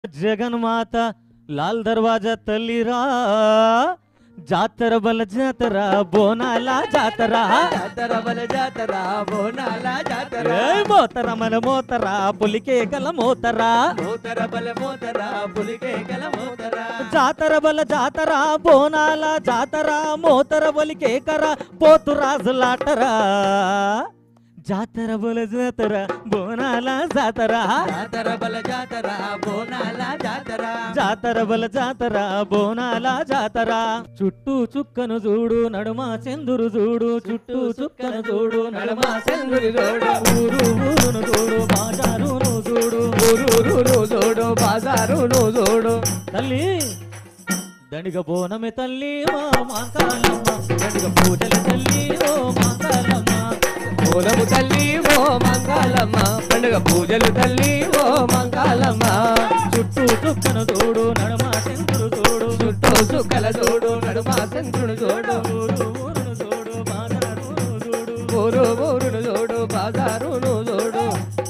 జగన్మాత లాల్ దర్వాజా తల్లిరా జాతర బల జాతర బోనాల జాతర జాతర బల జాతర బోనాల జాతర ఏ మోతర మన మోతర పులికే గల మోతర మోతర బల మోతర పులికే గల మోతర జాతర బల జాతర బోనాల జాతర మోతర బలికే కర పోతు రాజులాటరా జాతర బల జాతర బోనాల జాతర జాతర బల జాతర బోనాల జాతర జాతర బల జాతర బోనాల జాతర చుట్టూ చుక్కను చూడు నడుమ చందురు చూడు చుట్టూ చుక్కను చూడు నడుమ చంద్రుని చూడు ఊరు ఊరును చూడు బాజారును చూడు ఊరూరు చూడు బాజారు చూడు తల్లి దండిగ బోనమే తల్లి ఓ మాంకాలమ్మ దండిగ పూజల తల్లి ఓ మాంకాలమ్మ పూలము తల్లి ఓ మంగాళమ్మ పండుగ పూజలు తల్లి ఓ మంగాళమ్మ చుట్టూ చుక్కను చూడు నడుమ చందురు చూడు చుట్టూ చుక్కల చూడు నడుమ చంద్రుడు చూడు ఊరు ఊరును చూడు బాజారును చూడు ఊరు ఊరును చూడు బాజారును చూడు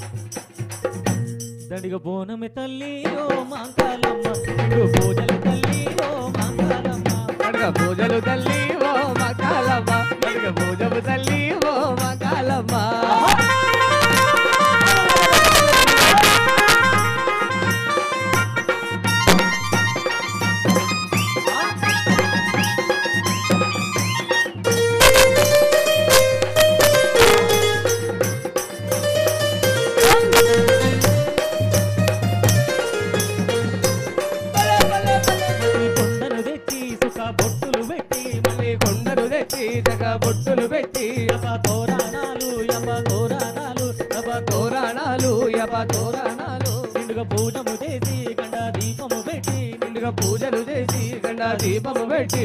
దండిగ బోనమి తల్లి ఓ మాంకాలమ్మ దండిగ పూజల తల్లి ఓ మాంకాలమ్మ పండుగ పూజలు తల్లి ఓ మంగాళమ్మ పండుగ పూజలు తల్లి ఓ మంగాళమ్మ ఈ కొండను తెచ్చి సుఖ బొట్టులు పెట్టి మళ్ళీ కొండలు తెచ్చి జగ బొట్టులు పెట్టి యప తోరణాలు యప తోరణాలు యప తోరణాలు యప తోరణాలు నిండుగా పూజము చేసి గండ దీపము పెట్టి నిండుగా పూజలు చేసి గండా దీపము పెట్టి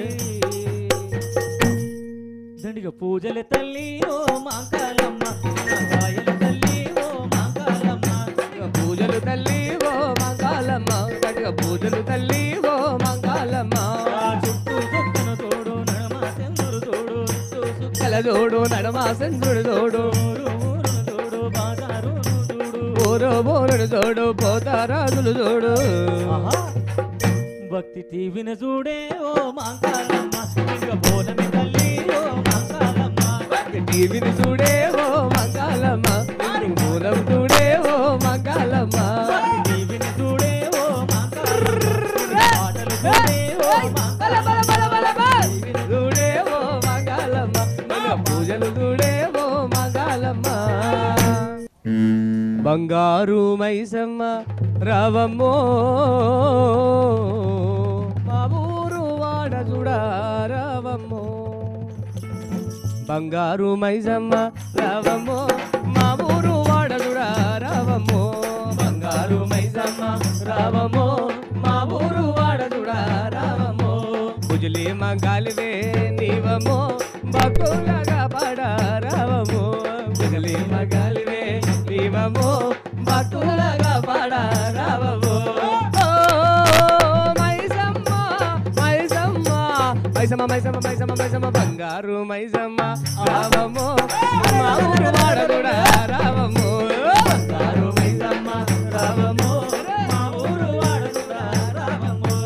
దండిగ పూజల తల్లి ఓ మాంకాలమ్మ నాగాయల తల్లి ఓ మాంకాలమ్మ పండుగ పూజలు తల్లి ఓ మంగాళమ్మ పండుగ పూజలు తల్లి ఓ మంగాళమ్మ ఆ చుట్టూ చుక్కను తోడు నడమ చంద్రుడు తోడు చుట్టూ చుక్క కల చూడు నడమ చంద్రుడు చూడు ఊరు ఊరును తోడు బాజారును చూడు ఊరు బోరుడు చూడు పోతారాజులు చూడు ఆహా! భక్తి తీవిన చూడే ఓ మాంకాలమ్మ దండిగ బోనమి తల్లి ఓ మాంకాలమ్మ టీవీని చూడే ఓ మంగాళమ్మ మూలం చూడే ఓ మంగాళమ్మ దీవిని చూడే ఓ మాంకాలమ్మ పాటలు చూడే ఓ మాంకాలమ్మ చూడే ఓ మంగాళమ్మ మన పూజలు చూడే ఓ మంగాళమ్మ బంగారు మైసమ్మ రావమ్మో మా ఊరు వాడ చూడా రావమ్మో బంగారు మైసమ్మ రావమ్మో మా ఊరు వాడ చూడా రావమ్మో బంగారు మైసమ్మ రావమ్మో మా ఊరు వాడ చూడా రావమ్మో భుజులి మంగాలివే నీవమ్మో భక్తులగా పాడ రావమ్మో భుజులి మంగాలివే నీవమ్మో భక్తులగా పాడ రావమ్మో ఓ, మైసమ్మ మైసమ్మ మైసమ్మ మైసమ్మ మైసమ్మ మైసమ్మ బంగారు మైసమ్మ రావమ్మో మా ఊరు వాడ కూడా రావమ్మో బంగారు మైసమ్మ రావమ్మో మా ఊరు వాడనురా రామమ్మో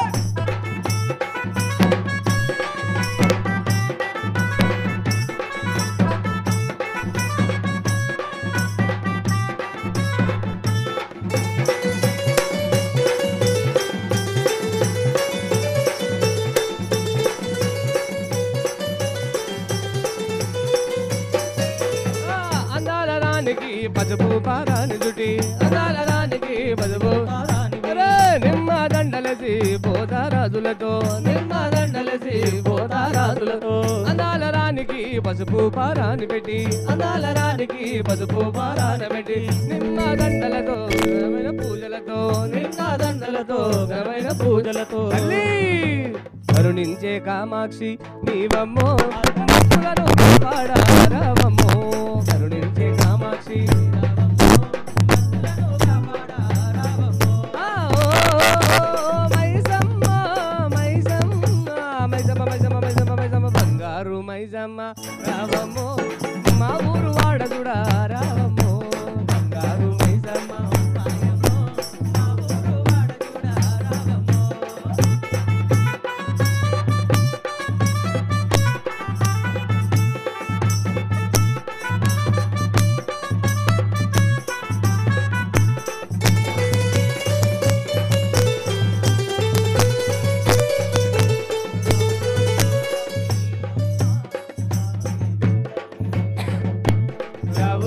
ఆ, అందాల రానికి పసుపు పారాని చుట్టి అందాల రానికి పసుపు అరే, నిమ్మ దండలసి పోతారాజులతో నిమ్మ దండలసి పోతారాజులతో అందాల రానికి పసుపు పారాని పెట్టి అందాల రానికి పసుపు పారాని పెట్టి నిమ్మ దండలతో ఘనమైన పూజలతో నిమ్మ దండలతో ఘనమైన పూజలతో తల్లి కరుణించే కామాక్షి నీవమ్మో భక్తులను కాపాడారావమ్మో కరుణించే కామాక్షి ఆ, ఓ, ఓ, మైసమ్మ మైసమ్మ మైసమ్మ మైసమ్మ మైసమ్మ మైసమ్మ బంగారు మైసమ్మ